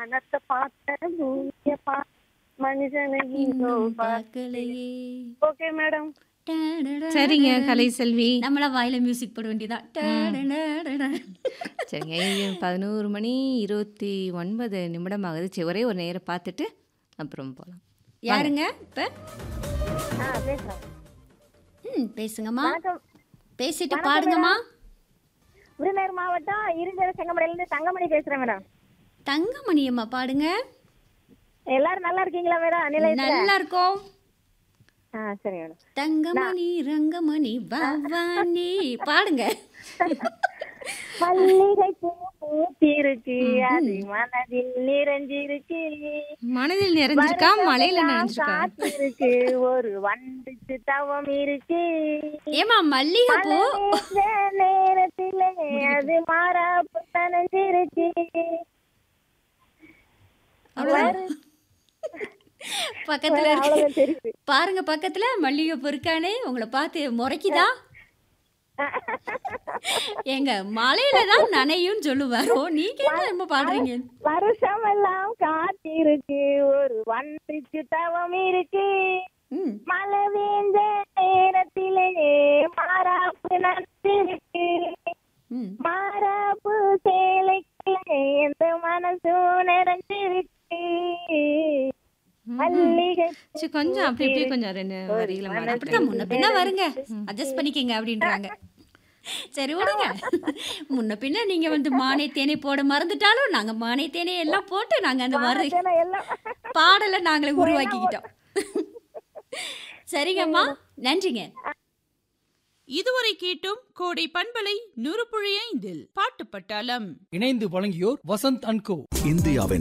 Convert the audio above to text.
வானத்தை பார்த்த பூமிய பா மனுஷனை இன்னும் பார்க்கலையே ஓகே மேடம் சரிங்க கலை செல்வி நம்மளா வாயில மியூசிக் போட வேண்டியதான் சரிங்க இது பதினோரு மணி இருபத்தி ஒன்பது நிமிடம் ஆகுது சரி ஒரே ஒரு நேரம் பார்த்துட்டு அப்புறம் போகலாம் யாருங்க இப்ப ஆ பேசுறேன் ம் பேசுங்கம்மா வணக்கம் பேசிட்டு பாடுங்கம்மா விருதுநகர் மாவட்டம் இருஞ்சல செங்கமடையில இருந்து தங்கமணி பேசுறேன் மேடம் தங்கமணி அம்மா பாடுங்க எல்லாரும் நல்லா இருக்கீங்களா மேடம் நிலையத்துல நல்லா இருக்கோம் ஆ சரி மேடம் தங்கமணி ரங்கமணி பவானி பாடுங்க மல்லிகை பூ பூத்திருக்கு அது மனதில் நிறைஞ்சிருக்கு மனதில் நிறைஞ்சிருக்கா மலையில நினைஞ்சிருக்கா காத்திருக்கு ஒரு வண்டுக்கு தவம் இருக்கு ஏமா மல்லிகை பூ இந்த நேரத்திலே அது மாறாப்பு தனஞ்சிருக்கு பக்கத்துல இருக்கு அவ்வளவுதான் தெரியுது பாருங்க பக்கத்துல மல்லிகை பூ இருக்கானே உங்களை பார்த்து முறைக்குதா எங்க மலையில தான் நனையும் சொல்லுவாரோ நீங்க என்ன நம்ம பாடுறீங்க வருஷம் எல்லாம் காத்திருக்கு ஒரு வண்டுக்கு தவம் இருக்கு ம், மழை வேந்த நேரத்திலே மாறாப்பு நட்டிருக்கு ம். மாறாப்பு சேலைக்கு எந்த மனசும் நிறைஞ்சிருக்கு மல்லிகை சரி கொஞ்சம் அப்படி இப்படி கொஞ்சம் ரெண்டு வரிகளை மாறி அப்படிதான் முன்ன பின்ன வருங்க அட்ஜஸ்ட் பண்ணிக்கங்க அப்படின்றாங்க சரி விடுங்க முன்ன பின்ன நீங்க வந்து மானை தேனை போட மறந்துட்டாலும் நாங்க மானை தேனை எல்லாம் போட்டு நாங்க அந்த வர தானே எல்லாம் பாடலை நாங்களே உருவாக்கிக்கிட்டோம் சரிங்கம்மா நன்றிங்க இதுவரை கேட்டோம் கோடை பண்பலை நூறு புள்ளி ஐந்தில் பாட்டு பட்டாளம் இணைந்து வழங்கியோர் வசந்த் அன்கோ இந்தியாவின்